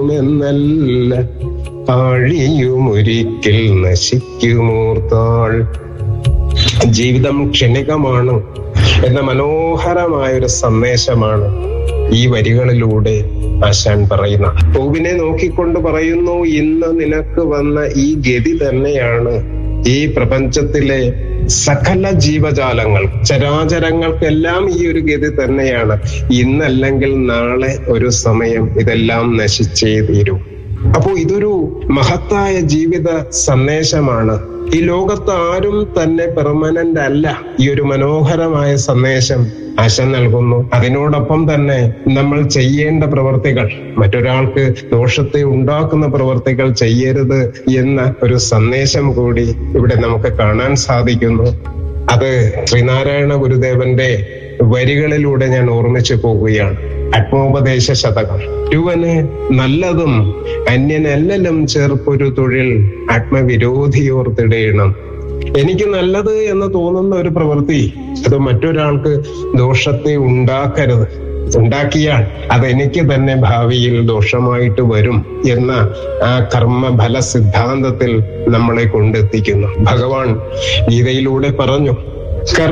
എന്നല്ല ആഴിയുമൊരിക്കൽ നശിക്കുമൂർത്താൾ ജീവിതം ക്ഷണികമാണ് എന്ന മനോഹരമായ ഒരു സന്ദേശമാണ് ഈ വരികളിലൂടെ ആശാൻ പറയുന്ന പൂവിനെ നോക്കിക്കൊണ്ട് പറയുന്നു ഇന്ന് നിനക്ക് വന്ന ഈ ഗതി തന്നെയാണ് ഈ പ്രപഞ്ചത്തിലെ സകല ജീവജാലങ്ങൾ ചരാചരങ്ങൾക്കെല്ലാം ഈ ഒരു ഗതി തന്നെയാണ് ഇന്നല്ലെങ്കിൽ നാളെ ഒരു സമയം ഇതെല്ലാം നശിച്ചേ തീരൂ അപ്പോ ഇതൊരു മഹത്തായ ജീവിത സന്ദേശമാണ് ഈ ലോകത്ത് ആരും തന്നെ പെർമനന്റ് അല്ല ഈ ഒരു മനോഹരമായ സന്ദേശം ആശ നൽകുന്നു അതിനോടൊപ്പം തന്നെ നമ്മൾ ചെയ്യേണ്ട പ്രവർത്തികൾ മറ്റൊരാൾക്ക് ദോഷത്തെ ഉണ്ടാക്കുന്ന പ്രവർത്തികൾ ചെയ്യരുത് എന്ന ഒരു സന്ദേശം കൂടി ഇവിടെ നമുക്ക് കാണാൻ സാധിക്കുന്നു അത് ശ്രീനാരായണ ഗുരുദേവന്റെ വരികളിലൂടെ ഞാൻ ഓർമ്മിച്ചു പോവുകയാണ് ആത്മോപദേശ ശതകം ഒരുവന് നല്ലതും അന്യനല്ലലും ചേർപ്പൊരു തൊഴിൽ ആത്മവിരോധിയോർത്തിടയണം എനിക്ക് നല്ലത് എന്ന് തോന്നുന്ന ഒരു പ്രവൃത്തി അത് മറ്റൊരാൾക്ക് ദോഷത്തെ ഉണ്ടാക്കരുത് ഉണ്ടാക്കിയാൽ അതെനിക്ക് തന്നെ ഭാവിയിൽ ദോഷമായിട്ട് വരും എന്ന ആ കർമ്മഫല സിദ്ധാന്തത്തിൽ നമ്മളെ കൊണ്ടെത്തിക്കുന്നു ഭഗവാൻ ഗീതയിലൂടെ പറഞ്ഞു